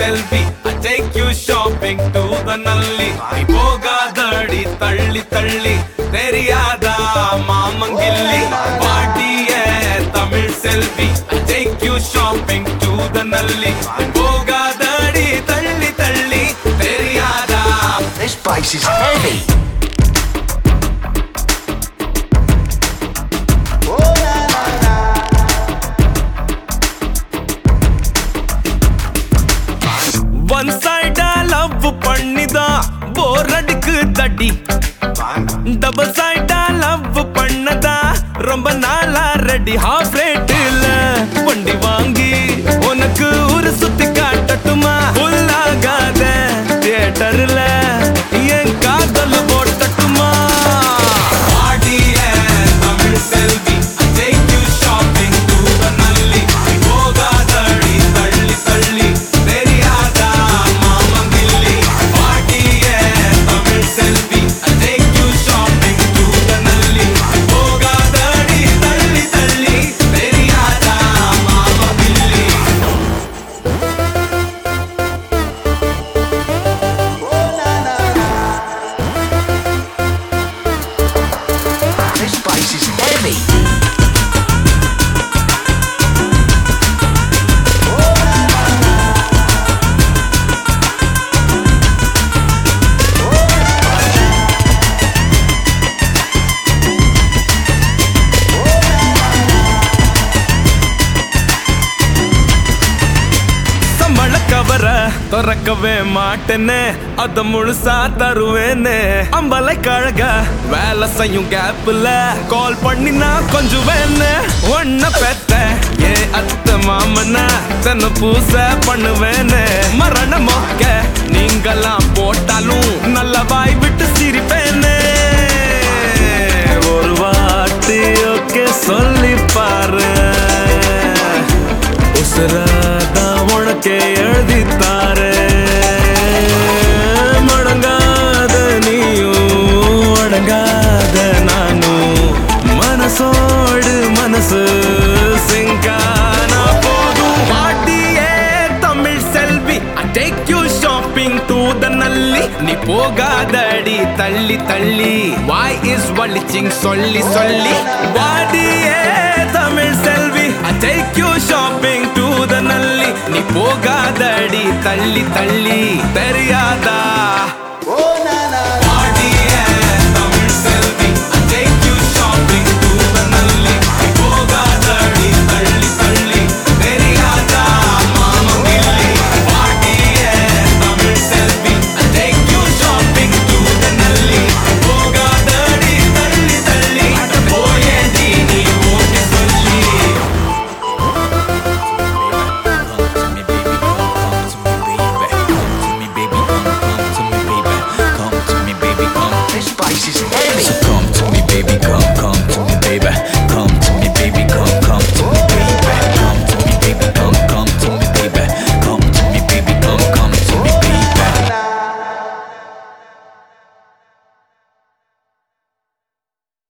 Selvi I take you shopping to the நல்லி நீ போகாதடி தள்ளி தள்ளி தெரியாதா மாமங்கில்லி பாட்டிய தமிழ் செல்வி I take you shopping to the நல்லி நீ போகாதடி தள்ளி தள்ளி தெரியாதா This place is heavy. One சைடா லவ் பண்ணிதான் போர் அடிக்கு தடி டபுள் சைடா லவ் பண்ணதா ரொம்ப நாளா ரெடி ஹாஃப் ரேட்டில் வண்டி வாங்கி உனக்கு ஒரு சுத்தி காட்டட்டுமா புல்லாகாத தியேட்டர்ல என் காதல் போட்டட்டுமா ஆடிய தமிழ் செல்வி take you shopping to the நல்லி போகாதடி தள்ளி தள்ளி தெரியாதா மாமங்கில்லி பாட்டிய தமிழ் செல்வி take you shopping to the நல்லி போகாதடி தள்ளி தள்ளி தெரியாதா மாமங்கில்லி This place is heavy. சம்பள கவர திறக்கவே மாட்டேன்னு அத முழுசா தருவேன்னு அம்பலை கழக வேலை செய்யும் கேப்ல கால் பண்ணி நான் கொஞ்சம் வேணு ஒன்ன பெத்த ஏ அத்த மாமன தன்னை பூச பண்ணுவேன்னு மரண மொக்க நீங்கெல்லாம் போட்டாலும் நல்ல வாய் விட்டு சிரிப்பேன்னு ஒரு வாட்டி ஓகே சொல்லி பாரு உசுராதான் உனக்கே எழுதித்தாரு மடங்காத நீயும் அடங்காத நானும் மனசோடு மனசு சிங்கானா போதும் பாட்டியே தமிழ் செல்வி I take you shopping to the நல்லி நீ போகாதடி தள்ளி தள்ளி வாய் இஸ் வலிச்சிங் சொல்லி சொல்லி பாடியே தமிழ் செல்வி I take you shopping to the நல்லி நீ போகாதடி தள்ளி தள்ளி தெரிய